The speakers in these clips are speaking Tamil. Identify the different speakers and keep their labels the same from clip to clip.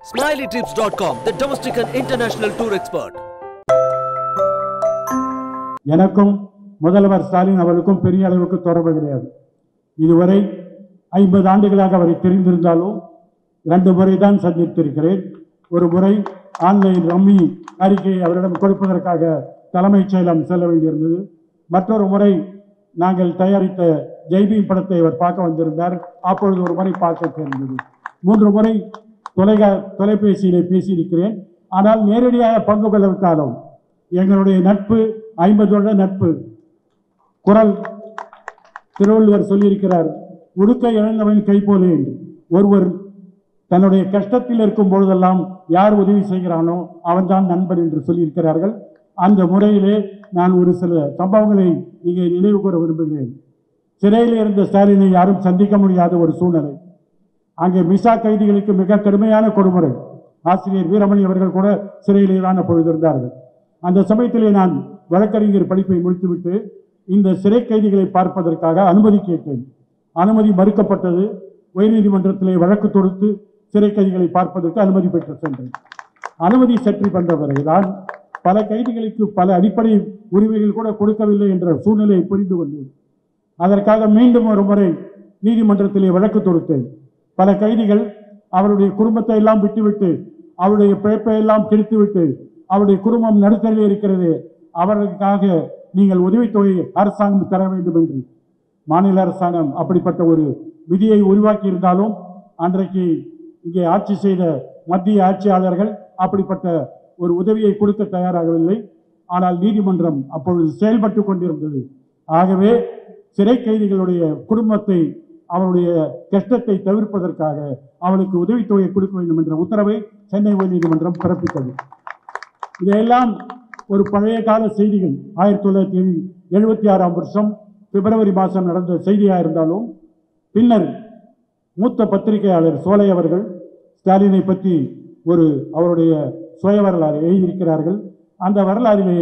Speaker 1: SmileyTrips.com, the domestic and international tour expert.
Speaker 2: எனக்கும் முதல்வர் ஸ்டாலின் அவர்களுக்கும் பெரிய அளவுக்கு தொடர்பு கிடையாது இதுவரை ஐம்பது ஆண்டுகளாக அவரை தெரிந்திருந்தாலும் இரண்டு முறை தான் சந்தித்திருக்கிறேன் ஒரு முறை ஆன்லைன் ரம்மி அறிக்கையை அவரிடம் கொடுப்பதற்காக தலைமைச் செயலம் செல்ல வேண்டியிருந்தது மற்றொரு முறை நாங்கள் தயாரித்த ஜெய்பீம் படத்தை அவர் பார்க்க வந்திருந்தார் அப்பொழுது ஒரு முறை பார்க்க தெரிந்தது மூன்று முறை தொலைகா தொலைபேசியிலே பேசியிருக்கிறேன் ஆனால் நேரடியாக பங்கு கொள்ளவிட்டாலும் எங்களுடைய நட்பு ஐம்பது வருட நட்பு குரல் திருவள்ளுவர் சொல்லியிருக்கிறார் உடுக்க இழந்தவன் கைப்போலே என்று ஒருவர் தன்னுடைய கஷ்டத்தில் இருக்கும் பொழுதெல்லாம் யார் உதவி செய்கிறானோ அவன்தான் நண்பன் என்று சொல்லியிருக்கிறார்கள் அந்த முறையிலே நான் ஒரு சில சம்பவங்களை இங்கே நினைவு கூற விரும்புகிறேன் சிறையில் இருந்த ஸ்டாலினை யாரும் சந்திக்க முடியாத ஒரு சூழ்நிலை அங்கே மிசா கைதிகளுக்கு மிக கடுமையான கொடுமுறை ஆசிரியர் வீரமணி அவர்கள் கூட சிறையிலே தான் அப்பொழுது இருந்தார்கள் அந்த சமயத்திலே நான் வழக்கறிஞர் படிப்பை முடித்துவிட்டு இந்த சிறை கைதிகளை பார்ப்பதற்காக அனுமதி கேட்டேன் அனுமதி மறுக்கப்பட்டது உயர்நீதிமன்றத்திலே வழக்கு தொடுத்து சிறை கைதிகளை பார்ப்பதற்கு அனுமதி பெற்று சென்றேன் அனுமதி சற்றி வந்த பிறகுதான் பல கைதிகளுக்கு பல அடிப்படை உரிமைகள் கூட கொடுக்கவில்லை என்ற சூழ்நிலையை புரிந்து கொண்டேன் அதற்காக மீண்டும் ஒரு முறை நீதிமன்றத்திலே வழக்கு தொடுத்தேன் பல கைதிகள் அவருடைய குடும்பத்தை எல்லாம் விட்டுவிட்டு அவருடைய பிழைப்பை எல்லாம் கிழித்துவிட்டு அவருடைய குடும்பம் நடுத்தரில் இருக்கிறது அவர்களுக்காக நீங்கள் உதவித்தொகை அரசாங்கம் தர வேண்டும் என்று மாநில அரசாங்கம் அப்படிப்பட்ட ஒரு விதியை உருவாக்கி இருந்தாலும் அன்றைக்கு இங்கே ஆட்சி செய்த மத்திய ஆட்சியாளர்கள் அப்படிப்பட்ட ஒரு உதவியை கொடுக்க தயாராகவில்லை ஆனால் நீதிமன்றம் அப்பொழுது செயல்பட்டு கொண்டிருந்தது ஆகவே சிறை கைதிகளுடைய குடும்பத்தை அவருடைய கஷ்டத்தை தவிர்ப்பதற்காக அவனுக்கு உதவித்தொகை கொடுக்க வேண்டும் என்ற உத்தரவை சென்னை உயர்நீதிமன்றம் பிறப்பித்தது இதையெல்லாம் ஒரு பழைய கால செய்திகள் ஆயிரத்தி தொள்ளாயிரத்தி எழுபத்தி ஆறாம் வருஷம் பிப்ரவரி மாதம் நடந்த செய்தியாக இருந்தாலும் பின்னர் மூத்த பத்திரிகையாளர் சோலை அவர்கள் ஸ்டாலினை பற்றி ஒரு அவருடைய சுய வரலாறு எழுதியிருக்கிறார்கள் அந்த வரலாறிலே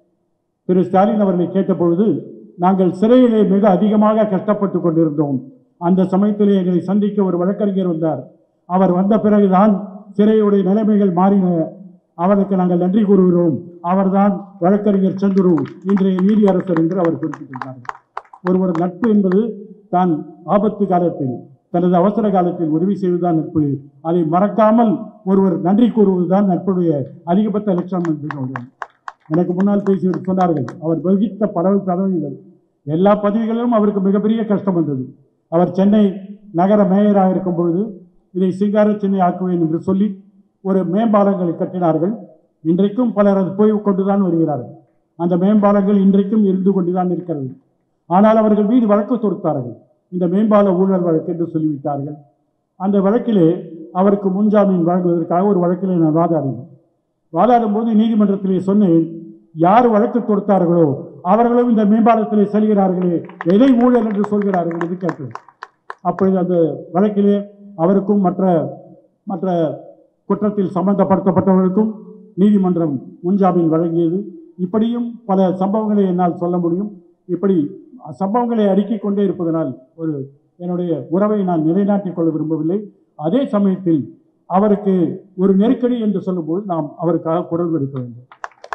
Speaker 2: திரு ஸ்டாலின் அவர்களை கேட்டபொழுது நாங்கள் சிறையிலே மிக அதிகமாக கஷ்டப்பட்டு கொண்டிருந்தோம் அந்த சமயத்திலே எங்களை சந்திக்க ஒரு வழக்கறிஞர் வந்தார் அவர் வந்த பிறகுதான் சிறையுடைய நிலைமைகள் மாறின அவருக்கு நாங்கள் நன்றி கூறுகிறோம் அவர்தான் வழக்கறிஞர் சந்துரு இன்றைய நீதியரசர் என்று அவர் குறிப்பிட்டிருந்தார்கள் ஒருவர் நட்பு என்பது தான் ஆபத்து காலத்தில் தனது அவசர காலத்தில் உதவி செய்வதுதான் நட்பு அதை மறக்காமல் ஒருவர் நன்றி கூறுவதுதான் நட்புடைய அதிகபட்ச லட்சம் என்று சொல்கிறேன் எனக்கு முன்னால் பேசிவிட்டு சொன்னார்கள் அவர் வகித்த பல பதவிகள் எல்லா பதவிகளிலும் அவருக்கு மிகப்பெரிய கஷ்டம் வந்தது அவர் சென்னை நகர மேயராக இருக்கும் பொழுது இதை சிங்கார சென்னை ஆக்குவேன் என்று சொல்லி ஒரு மேம்பாலங்களை கட்டினார்கள் இன்றைக்கும் பலர் அது போய் கொண்டுதான் வருகிறார்கள் அந்த மேம்பாலங்கள் இன்றைக்கும் இருந்து கொண்டுதான் இருக்கிறது ஆனால் அவர்கள் மீது வழக்கு தொடுத்தார்கள் இந்த மேம்பால ஊழல் வழக்கு என்று சொல்லிவிட்டார்கள் அந்த வழக்கிலே அவருக்கு முன்ஜாமீன் வழங்குவதற்காக ஒரு வழக்கிலே நான் வாதாடினேன் வாதாடும் போது நீதிமன்றத்திலே சொன்னேன் யார் வழக்கு தொடுத்தார்களோ அவர்களும் இந்த மேம்பாலத்திலே செல்கிறார்களே எதை ஊழல் என்று சொல்கிறார்கள் என்று கேட்டேன் அப்பொழுது அந்த வழக்கிலே அவருக்கும் மற்ற மற்ற குற்றத்தில் சம்பந்தப்படுத்தப்பட்டவர்களுக்கும் நீதிமன்றம் முன்ஜாமீன் வழங்கியது இப்படியும் பல சம்பவங்களை என்னால் சொல்ல முடியும் இப்படி சம்பவங்களை அடுக்கிக் கொண்டே இருப்பதனால் ஒரு என்னுடைய உறவை நான் நிலைநாட்டிக் கொள்ள விரும்பவில்லை அதே சமயத்தில் அவருக்கு ஒரு நெருக்கடி என்று சொல்லும்போது நாம் அவருக்காக குரல் கொடுக்க வேண்டும்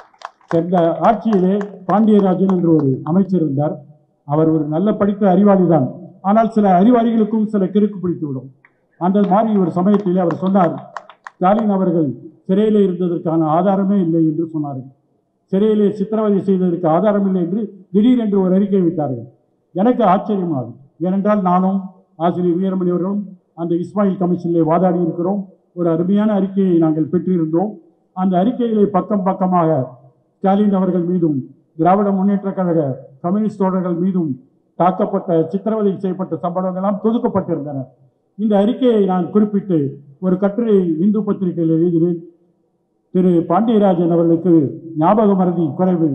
Speaker 2: சென்ற ஆட்சியிலே பாண்டியராஜன் என்று ஒரு அமைச்சர் இருந்தார் அவர் ஒரு நல்ல படித்த அறிவாளி தான் ஆனால் சில அறிவாளிகளுக்கும் சில கிறுக்கு பிடித்து விடும் அந்த மாதிரி ஒரு சமயத்திலே அவர் சொன்னார் ஸ்டாலின் அவர்கள் சிறையில் இருந்ததற்கான ஆதாரமே இல்லை என்று சொன்னார்கள் சிறையிலே சித்திரவதை செய்ததற்கு ஆதாரம் இல்லை என்று திடீரென்று ஒரு அறிக்கை விட்டார்கள் எனக்கு ஆச்சரியமாகும் ஏனென்றால் நானும் ஆசிரியர் வீரமணி அவர்களும் அந்த இஸ்மாயில் கமிஷனிலே வாதாடி இருக்கிறோம் ஒரு அருமையான அறிக்கையை நாங்கள் பெற்றிருந்தோம் அந்த அறிக்கையிலே பக்கம் பக்கமாக ஸ்டாலின் அவர்கள் மீதும் திராவிட முன்னேற்ற கழக கம்யூனிஸ்ட் தோழர்கள் மீதும் தாக்கப்பட்ட சித்திரவதை செய்யப்பட்ட சம்பவங்கள் எல்லாம் தொதுக்கப்பட்டிருந்தன இந்த அறிக்கையை நான் குறிப்பிட்டு ஒரு கட்டுரை இந்து பத்திரிகையில் எழுதினேன் திரு பாண்டியராஜன் அவர்களுக்கு ஞாபக மறதி குறைவு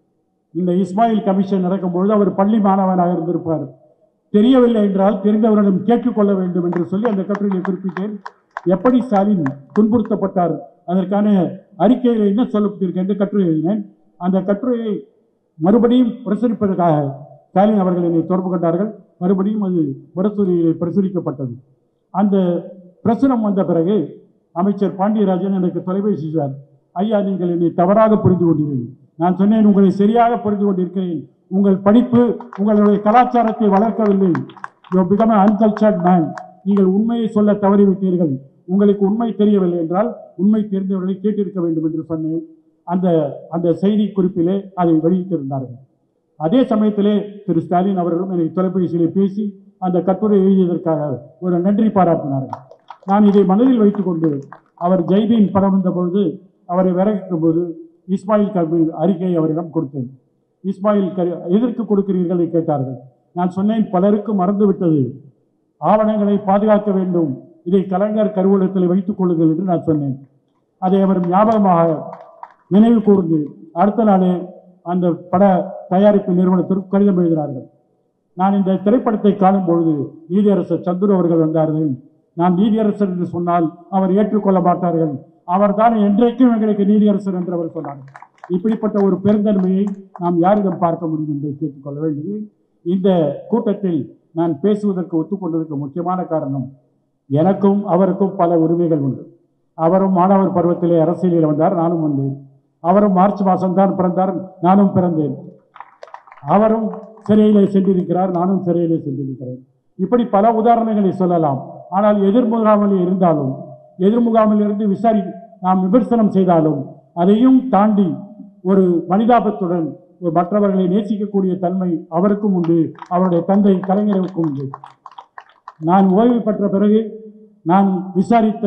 Speaker 2: இந்த இஸ்மாயில் கமிஷன் நடக்கும்பொழுது அவர் பள்ளி மாணவனாக இருந்திருப்பார் தெரியவில்லை என்றால் தெரிந்தவரிடம் கேட்டுக்கொள்ள வேண்டும் என்று சொல்லி அந்த கட்டுரையை குறிப்பிட்டேன் எப்படி ஸ்டாலின் துன்புறுத்தப்பட்டார் அதற்கான அறிக்கையில் என்ன சொல்லப்பட்டிருக்கு என்று கட்டுரை எழுதினேன் அந்த கட்டுரையை மறுபடியும் பிரசுரிப்பதற்காக ஸ்டாலின் அவர்கள் என்னை தொடர்பு கொண்டார்கள் மறுபடியும் அது முரசொலியில் பிரசுரிக்கப்பட்டது அந்த பிரசுரம் வந்த பிறகு அமைச்சர் பாண்டியராஜன் எனக்கு தொலைபேசி செய்தார் ஐயா நீங்கள் என்னை தவறாக புரிந்து கொண்டீர்கள் நான் சொன்னேன் உங்களை சரியாக புரிந்து கொண்டிருக்கிறேன் உங்கள் படிப்பு உங்களுடைய கலாச்சாரத்தை வளர்க்கவில்லை யூ பிகம் அன்கல்ச்சர்ட் மேன் நீங்கள் உண்மையை சொல்ல தவறிவிட்டீர்கள் உங்களுக்கு உண்மை தெரியவில்லை என்றால் உண்மை தெரிந்தவர்களை கேட்டிருக்க வேண்டும் என்று சொன்னேன் அந்த அந்த செய்தி குறிப்பிலே அதை வெளியிட்டிருந்தார்கள் அதே சமயத்திலே திரு ஸ்டாலின் அவர்களும் என்னை தொலைபேசியிலே பேசி அந்த கட்டுரை எழுதியதற்காக ஒரு நன்றி பாராட்டினார்கள் நான் இதை மனதில் வைத்துக்கொண்டு அவர் ஜெய்பீன் படம் வந்த பொழுது அவரை விறகிக்கும் போது இஸ்மாயில் கபீர் அறிக்கையை அவரிடம் கொடுத்தேன் இஸ்மாயில் கரி எதற்கு கொடுக்கிறீர்கள் என்று கேட்டார்கள் நான் சொன்னேன் பலருக்கு மறந்துவிட்டது ஆவணங்களை பாதுகாக்க வேண்டும் இதை கலைஞர் கருவூலத்தில் வைத்துக் கொள்ளுங்கள் என்று நான் சொன்னேன் அதை அவர் ஞாபகமாக நினைவு கூர்ந்து அடுத்த நாளே அந்த பட தயாரிப்பு நிறுவனத்திற்கு கடிதம் எழுதினார்கள் நான் இந்த திரைப்படத்தை காணும் பொழுது நீதியரசர் சந்துரு அவர்கள் வந்தார்கள் நான் நீதியரசர் என்று சொன்னால் அவர் ஏற்றுக்கொள்ள மாட்டார்கள் அவர்தான் என்றைக்கும் எங்களுக்கு நீதியரசர் என்று அவர் சொன்னார் இப்படிப்பட்ட ஒரு பெருந்தன்மையை நாம் யாரிடம் பார்க்க முடியும் என்பதை கேட்டுக்கொள்ள வேண்டியது இந்த கூட்டத்தில் நான் பேசுவதற்கு ஒத்துக்கொண்டதற்கு முக்கியமான காரணம் எனக்கும் அவருக்கும் பல உரிமைகள் உண்டு அவரும் மாணவர் பருவத்திலே அரசியலில் வந்தார் நானும் வந்தேன் அவரும் மார்ச் மாதம்தான் பிறந்தார் நானும் பிறந்தேன் அவரும் சிறையிலே சென்றிருக்கிறார் நானும் சிறையிலே சென்றிருக்கிறேன் இப்படி பல உதாரணங்களை சொல்லலாம் ஆனால் எதிர் முகாமில் இருந்தாலும் எதிர் முகாமில் இருந்து விசாரி நாம் விமர்சனம் செய்தாலும் அதையும் தாண்டி ஒரு மனிதாபத்துடன் ஒரு மற்றவர்களை நேசிக்கக்கூடிய தன்மை அவருக்கும் உண்டு அவருடைய தந்தை கலைஞருக்கும் உண்டு நான் ஓய்வு பெற்ற பிறகு நான் விசாரித்த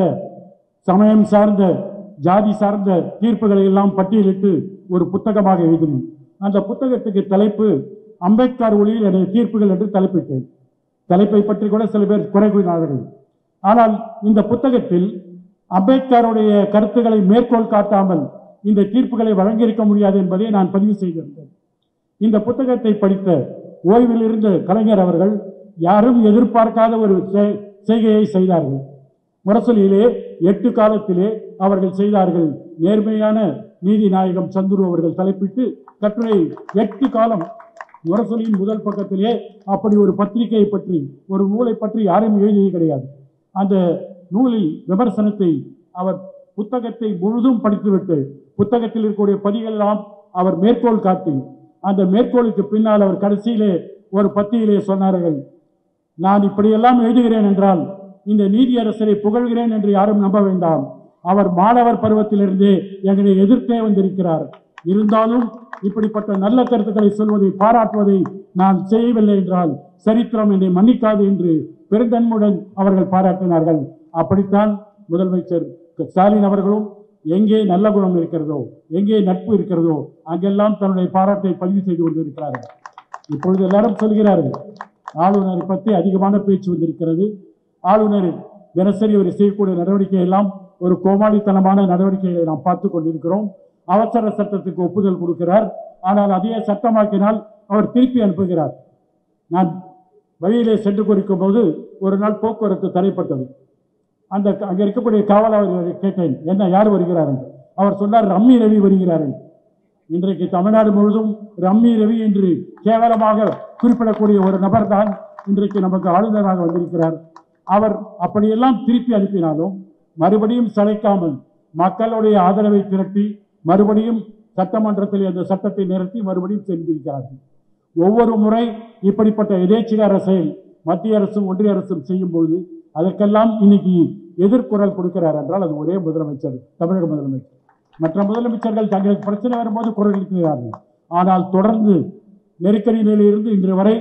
Speaker 2: சமயம் சார்ந்த ஜாதி சார்ந்த தீர்ப்புகளை எல்லாம் பட்டியலிட்டு ஒரு புத்தகமாக எழுதினேன் அந்த புத்தகத்துக்கு தலைப்பு அம்பேத்கர் ஒளியில் எனது தீர்ப்புகள் என்று தலைப்பிட்டேன் தலைப்பை பற்றி கூட சில பேர் குறை கூறினார்கள் ஆனால் இந்த புத்தகத்தில் அம்பேத்கருடைய கருத்துக்களை மேற்கோள் காட்டாமல் இந்த தீர்ப்புகளை வழங்கியிருக்க முடியாது என்பதை நான் பதிவு செய்திருந்தேன் இந்த புத்தகத்தை படித்த ஓய்வில் இருந்த கலைஞர் அவர்கள் யாரும் எதிர்பார்க்காத ஒரு செ- செய்கையை செய்தார்கள் முரசொலியிலே எட்டு காலத்திலே அவர்கள் செய்தார்கள் நேர்மையான நீதி நாயகம் சந்துரு அவர்கள் தலைப்பிட்டு கட்டுரை எட்டு காலம் முரசொலியின் முதல் பக்கத்திலே அப்படி ஒரு பத்திரிகையை பற்றி ஒரு நூலை பற்றி யாரும் எழுதியது கிடையாது அந்த நூலில் விமர்சனத்தை அவர் புத்தகத்தை முழுதும் படித்துவிட்டு புத்தகத்தில் இருக்கக்கூடிய பதிகள் எல்லாம் அவர் மேற்கோள் காட்டி அந்த மேற்கோளுக்கு பின்னால் அவர் கடைசியிலே ஒரு பத்தியிலே சொன்னார்கள் நான் இப்படியெல்லாம் எழுதுகிறேன் என்றால் இந்த நீதியரசரை புகழ்கிறேன் என்று யாரும் நம்ப வேண்டாம் அவர் மாணவர் பருவத்திலிருந்தே எங்களை எதிர்த்தே வந்திருக்கிறார் இருந்தாலும் இப்படிப்பட்ட நல்ல கருத்துக்களை சொல்வதை பாராட்டுவதை நான் செய்யவில்லை என்றால் சரித்திரம் என்னை மன்னிக்காது என்று பெருந்தன்மையுடன் அவர்கள் பாராட்டினார்கள் அப்படித்தான் முதலமைச்சர் ஸ்டாலின் அவர்களும் எங்கே நல்ல குணம் இருக்கிறதோ எங்கே நட்பு இருக்கிறதோ அங்கெல்லாம் தன்னுடைய பாராட்டை பதிவு செய்து கொண்டிருக்கிறார்கள் இப்பொழுது எல்லாரும் சொல்கிறார்கள் ஆளுநரை பற்றி அதிகமான பேச்சு வந்திருக்கிறது ஆளுநர் தினசரி அவர் செய்யக்கூடிய நடவடிக்கை எல்லாம் ஒரு கோமாளித்தனமான நடவடிக்கைகளை நாம் பார்த்து கொண்டிருக்கிறோம் அவசர சட்டத்துக்கு ஒப்புதல் கொடுக்கிறார் ஆனால் அதையே சட்டமாக்கினால் அவர் திருப்பி அனுப்புகிறார் நான் வழியிலே சென்று கொண்டிருக்கும் போது ஒரு நாள் போக்குவரத்து தடைப்பட்டது அந்த அங்கே இருக்கக்கூடிய காவலாளர்களை கேட்டேன் என்ன யார் வருகிறார் என்று அவர் சொன்னார் ரம்மி ரவி வருகிறார் என்று. இன்றைக்கு தமிழ்நாடு முழுதும் ரம்மி ரவி என்று கேவலமாக குறிப்பிடக்கூடிய ஒரு நபர் தான் இன்றைக்கு நமக்கு ஆளுநராக வந்திருக்கிறார் அவர் அப்படியெல்லாம் திருப்பி அனுப்பினாலும் மறுபடியும் சளைக்காமல் மக்களுடைய ஆதரவை திரட்டி மறுபடியும் சட்டமன்றத்தில் அந்த சட்டத்தை நிறுத்தி மறுபடியும் சென்றிருக்கிறார்கள் ஒவ்வொரு முறை இப்படிப்பட்ட எதேச்சிகார செயல் மத்திய அரசும் ஒன்றிய அரசும் செய்யும் பொழுது அதற்கெல்லாம் இன்னைக்கு எதிர்குரல் கொடுக்கிறார் என்றால் அது ஒரே முதலமைச்சர் தமிழக முதலமைச்சர் மற்ற முதலமைச்சர்கள் தங்களுக்கு பிரச்சனை வரும்போது குரல் எழுப்புகிறார்கள் ஆனால் தொடர்ந்து நெருக்கடி நிலையிலிருந்து இன்று வரை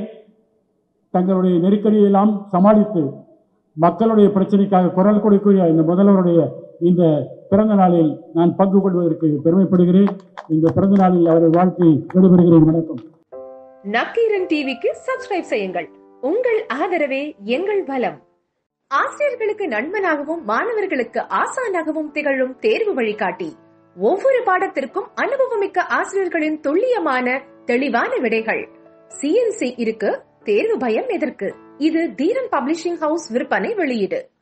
Speaker 2: தங்களுடைய நெருக்கடியை எல்லாம் சமாளித்து மக்களுடைய பிரச்சனைக்காக குரல் கொடுக்கிற இந்த முதல்வருடைய இந்த பிறந்த நாளில் நான் பங்கு கொள்வதற்கு பெருமைப்படுகிறேன் இந்த பிறந்த நாளில் அவரை வாழ்த்தி விடைபெறுகிறேன் வணக்கம்
Speaker 3: நக்கீரன் டிவிக்கு சப்ஸ்கிரைப் செய்யுங்கள் உங்கள் ஆதரவே எங்கள் பலம் ஆசிரியர்களுக்கு நண்பனாகவும் மாணவர்களுக்கு ஆசானாகவும் திகழும் தேர்வு வழிகாட்டி ஒவ்வொரு பாடத்திற்கும் அனுபவமிக்க ஆசிரியர்களின் துல்லியமான தெளிவான விடைகள் சிஎன்சி இருக்கு தேர்வு பயம் எதற்கு இது தீரன் பப்ளிஷிங் ஹவுஸ் விற்பனை வெளியீடு